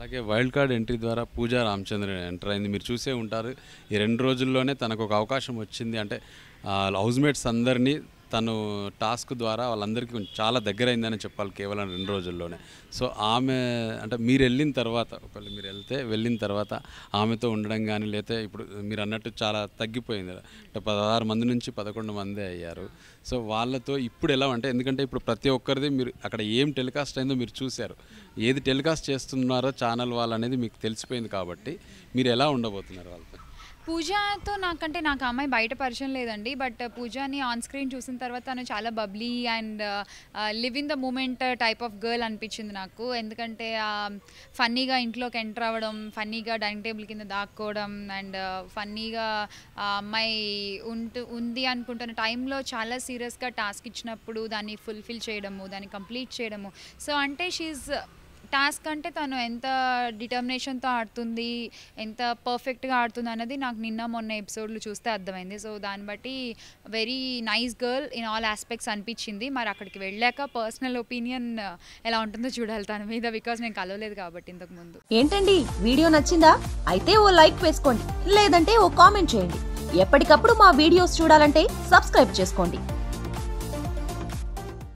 అలాగే wild card entry ద్వారా పూజా Ramachandran enter అయింది మీరు చూసే ఉంటారు ఈ రెండు రోజుల్లోనే తనకు ఒక అవకాశం వచ్చింది అంటే హౌస్మేట్స్ అందరినీ తను టాస్క్ ద్వారా వాళ్ళందరికీ కొంచెం చాలా దగ్గర అయిందని చెప్పాలి కేవలం రెండు రోజుల్లోనే సో ఆమె అంటే మీరు వెళ్ళిన తర్వాత ఒకవేళ మీరు వెళ్తే వెళ్ళిన తర్వాత ఆమెతో ఉండడం కానీ లేకపోతే ఇప్పుడు మీరు అన్నట్టు చాలా తగ్గిపోయింది అంటే పదహారు మంది నుంచి పదకొండు మంది అయ్యారు సో వాళ్ళతో ఇప్పుడు ఎలా అంటే ఎందుకంటే ఇప్పుడు ప్రతి ఒక్కరిది మీరు అక్కడ ఏం టెలికాస్ట్ అయిందో మీరు చూశారు ఏది టెలికాస్ట్ చేస్తున్నారో ఛానల్ వాళ్ళు అనేది మీకు తెలిసిపోయింది కాబట్టి మీరు ఎలా ఉండబోతున్నారు వాళ్ళతో పూజతో నాకంటే నాకు ఆ అమ్మాయి బయట పరిచయం లేదండి బట్ పూజని ఆన్ స్క్రీన్ చూసిన తర్వాత తను చాలా bubbly and live in the moment type of girl అనిపించింది నాకు ఎందుకంటే ఫన్నీగా ఇంట్లోకి ఎంటర్ అవ్వడం ఫన్నీగా డైనింగ్ టేబుల్ కింద దాక్కోవడం అండ్ ఫన్నీగా ఆ అమ్మాయి ఉంటు ఉంది అనుకుంటున్న టైంలో చాలా సీరియస్గా టాస్క్ ఇచ్చినప్పుడు దాన్ని ఫుల్ఫిల్ చేయడము దాన్ని కంప్లీట్ చేయడము సో అంటే షీఈ్ టాస్క్ అంటే తను ఎంత డిటర్మినేషన్తో ఆడుతుంది ఎంత పర్ఫెక్ట్గా ఆడుతుంది అన్నది నాకు నిన్న మొన్న ఎపిసోడ్లు చూస్తే అర్థమైంది సో దాన్ని బట్టి very nice girl in all aspects అనిపించింది మరి అక్కడికి వెళ్ళాక పర్సనల్ ఒపీనియన్ ఎలా ఉంటుందో చూడాలి తన మీద బికాస్ నేను కలవలేదు కాబట్టి ఇంతకు ముందు ఏంటండి వీడియో నచ్చిందా అయితే ఓ లైక్ వేసుకోండి లేదంటే ఓ కామెంట్ చేయండి ఎప్పటికప్పుడు మా వీడియోస్ చూడాలంటే సబ్స్క్రైబ్ చేసుకోండి